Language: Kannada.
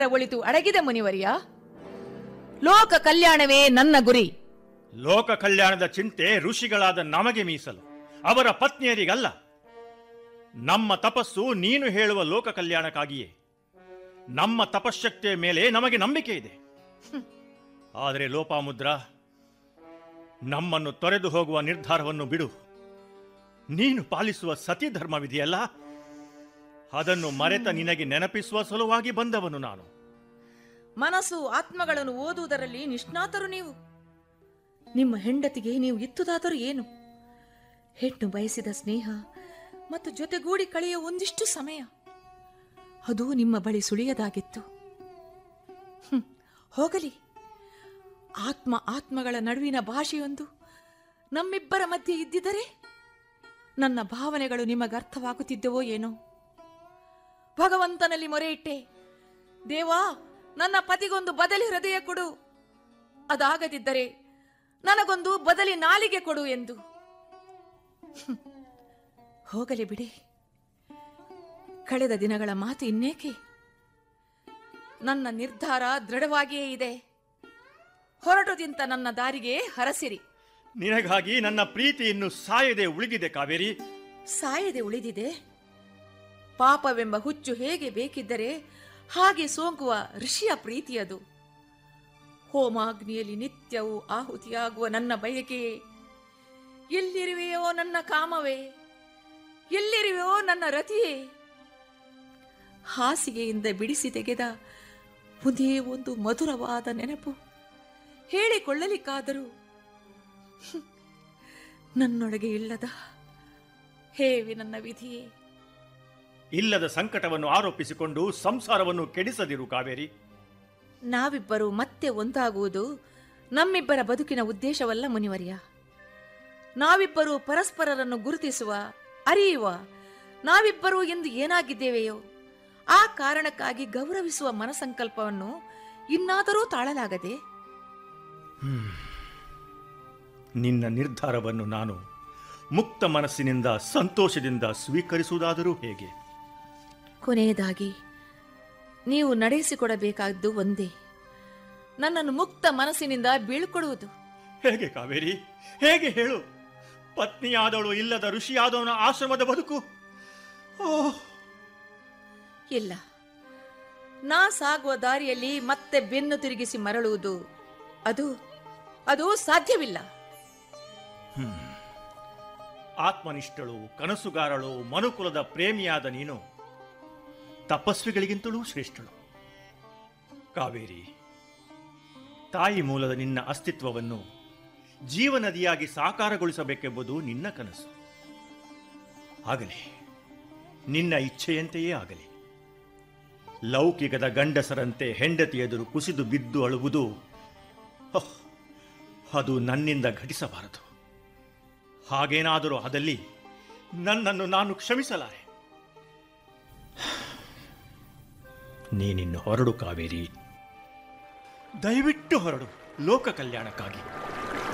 ಒಳಿತು ಅಡಗಿದೆ ಮುನಿವರ್ಯ ಲೋಕ ಕಲ್ಯಾಣವೇ ನನ್ನ ಗುರಿ ಲೋಕ ಕಲ್ಯಾಣದ ಚಿಂತೆ ಋಷಿಗಳಾದ ನಮಗೆ ಮೀಸಲು ಅವರ ಪತ್ನಿಯರಿಗಲ್ಲ ನಮ್ಮ ತಪಸ್ಸು ನೀನು ಹೇಳುವ ಲೋಕ ಕಲ್ಯಾಣಕ್ಕಾಗಿಯೇ ನಮ್ಮ ತಪಶ್ಶಕ್ತಿಯ ಮೇಲೆ ನಮಗೆ ನಂಬಿಕೆ ಇದೆ ಆದರೆ ಲೋಪಾಮುದ್ರ ನಮ್ಮನ್ನು ತೊರೆದು ಹೋಗುವ ನಿರ್ಧಾರವನ್ನು ಬಿಡು ನೀನು ಪಾಲಿಸುವ ಸತಿ ಧರ್ಮವಿದೆಯಲ್ಲ ಅದನ್ನು ಮರೆತ ನಿನಗೆ ನೆನಪಿಸುವ ಸಲುವಾಗಿ ಬಂದವನು ನಾನು ಮನಸ್ಸು ಆತ್ಮಗಳನ್ನು ಓದುವುದರಲ್ಲಿ ನಿಷ್ಣಾತರು ನೀವು ನಿಮ್ಮ ಹೆಂಡತಿಗೆ ನೀವು ಇತ್ತುದಾದರೂ ಏನು ಹೆಣ್ಣು ಬಯಸಿದ ಸ್ನೇಹ ಮತ್ತು ಜೊತೆಗೂಡಿ ಕಳೆಯುವ ಒಂದಿಷ್ಟು ಸಮಯ ಅದು ನಿಮ್ಮ ಬಳಿ ಸುಳಿಯದಾಗಿತ್ತು ಹ್ಮ್, ಹೋಗಲಿ ಆತ್ಮ ಆತ್ಮಗಳ ನಡುವಿನ ಭಾಷೆಯೊಂದು ನಮ್ಮಿಬ್ಬರ ಮಧ್ಯೆ ಇದ್ದಿದ್ದರೆ ನನ್ನ ಭಾವನೆಗಳು ನಿಮಗರ್ಥವಾಗುತ್ತಿದ್ದವೋ ಏನೋ ಭಗವಂತನಲ್ಲಿ ಮೊರೆ ಇಟ್ಟೆ ದೇವಾ ನನ್ನ ಪತಿಗೊಂದು ಬದಲಿ ಹೃದಯ ಕೊಡು ಅದಾಗದಿದ್ದರೆ ನನಗೊಂದು ಬದಲಿ ನಾಲಿಗೆ ಕೊಡು ಎಂದು ಹ್ಮ್. ಹೋಗಲಿ ಬಿಡಿ ಕಳೆದ ದಿನಗಳ ಮಾತು ಇನ್ನೇಕೆ ನನ್ನ ನಿರ್ಧಾರ ದೃಢವಾಗಿಯೇ ಇದೆ ಹೊರಟುದಿಂತ ನನ್ನ ದಾರಿಗೆ ಹರಸಿರಿ ನಿನಗಾಗಿ ನನ್ನ ಪ್ರೀತಿ ಇನ್ನು ಸಾಯದೆ ಉಳಿದಿದೆ ಕಾವೇರಿ ಸಾಯದೆ ಉಳಿದಿದೆ ಪಾಪವೆಂಬ ಹುಚ್ಚು ಹೇಗೆ ಬೇಕಿದ್ದರೆ ಹಾಗೆ ಸೋಂಕುವ ಋಷಿಯ ಪ್ರೀತಿಯದು ಹೋಮಾಗ್ನಿಯಲ್ಲಿ ನಿತ್ಯವೂ ಆಹುತಿಯಾಗುವ ನನ್ನ ಬಯಕೆಯೇ ಎಲ್ಲಿರುವೆಯೋ ನನ್ನ ಕಾಮವೇ ಎಲ್ಲಿರುವೆಯೋ ನನ್ನ ರತಿಯೇ ಹಾಸಿಗೆಯಿಂದ ಬಿಡಿಸಿ ತೆಗೆದ ಒಂದೇ ಒಂದು ಮಧುರವಾದ ನೆನಪು ಹೇಳಿಕೊಳ್ಳಲಿಕ್ಕಾದರೂ ಹ್ಮ್, ನನ್ನೊಳಗೆ ಇಲ್ಲದ ಹೇವಿ ನನ್ನ ವಿಧಿಯೇ ಇಲ್ಲದ ಸಂಕಟವನ್ನು ಆರೋಪಿಸಿಕೊಂಡು ಸಂಸಾರವನ್ನು ಕೆಡಿಸದಿರು ಕಾವೇರಿ ನಾವಿಬ್ಬರು ಮತ್ತೆ ಒಂದಾಗುವುದು ನಮ್ಮಿಬ್ಬರ ಬದುಕಿನ ಉದ್ದೇಶವಲ್ಲ ಮುನಿವರ್ಯ ನಾವಿಬ್ಬರು ಪರಸ್ಪರರನ್ನು ಗುರುತಿಸುವ ಅರಿಯುವ ನಾವಿಬ್ಬರು ಎಂದು ಏನಾಗಿದ್ದೇವೆಯೋ ಆ ಕಾರಣಕ್ಕಾಗಿ ಗೌರವಿಸುವ ಮನಸಂಕಲ್ಪವನ್ನು ಇನ್ನಾದರೂ ತಾಳಲಾಗದೆ ನಿನ್ನ ನಿರ್ಧಾರವನ್ನು ನಾನು ಮುಕ್ತ ಮನಸ್ಸಿನಿಂದ ಸಂತೋಷದಿಂದ ಸ್ವೀಕರಿಸುವುದಾದರೂ ಹೇಗೆ ಕೊನೆಯದಾಗಿ ನೀವು ನಡೆಸಿಕೊಡಬೇಕಾದ್ದು ಒಂದೇ ನನ್ನನ್ನು ಮುಕ್ತ ಮನಸ್ಸಿನಿಂದ ಬೀಳ್ಕೊಡುವುದು ಹೇಗೆ ಕಾವೇರಿ ಹೇಗೆ ಹೇಳು ಪತ್ನಿಯಾದವಳು ಇಲ್ಲದ ಋಷಿಯಾದವನ ಆಶ್ರಮದ ಬದುಕು ಓಹ್ ಇಲ್ಲ ನಾ ಸಾಗುವ ದಾರಿಯಲ್ಲಿ ಮತ್ತೆ ಬೆನ್ನು ತಿರುಗಿಸಿ ಮರಳುವುದು ಅದು ಅದು ಸಾಧ್ಯವಿಲ್ಲ ಆತ್ಮನಿಷ್ಠಳು ಕನಸುಗಾರಳು ಮನುಕುಲದ ಪ್ರೇಮಿಯಾದ ನೀನು ತಪಸ್ವಿಗಳಿಗಿಂತಲೂ ಶ್ರೇಷ್ಠಳು ಕಾವೇರಿ ತಾಯಿ ಮೂಲದ ನಿನ್ನ ಅಸ್ತಿತ್ವವನ್ನು ಜೀವನದಿಯಾಗಿ ಸಾಕಾರಗೊಳಿಸಬೇಕೆಂಬುದು ನಿನ್ನ ಕನಸು ಆಗಲಿ ನಿನ್ನ ಇಚ್ಛೆಯಂತೆಯೇ ಆಗಲಿ ಲೌಕಿಕದ ಗಂಡಸರಂತೆ ಹೆಂಡತಿ ಎದುರು ಕುಸಿದು ಬಿದ್ದು ಅಳುವುದು ಹ್, ಅದು ನನ್ನಿಂದ ಘಟಿಸಬಾರದು ಹಾಗೇನಾದರೂ ಆದಲ್ಲಿ ನನ್ನನ್ನು ನಾನು ಕ್ಷಮಿಸಲಾರೆ ನೀನಿನ್ನು ಹೊರಡು ಕಾವೇರಿ ದಯವಿಟ್ಟು ಹೊರಡು ಲೋಕ ಕಲ್ಯಾಣಕ್ಕಾಗಿ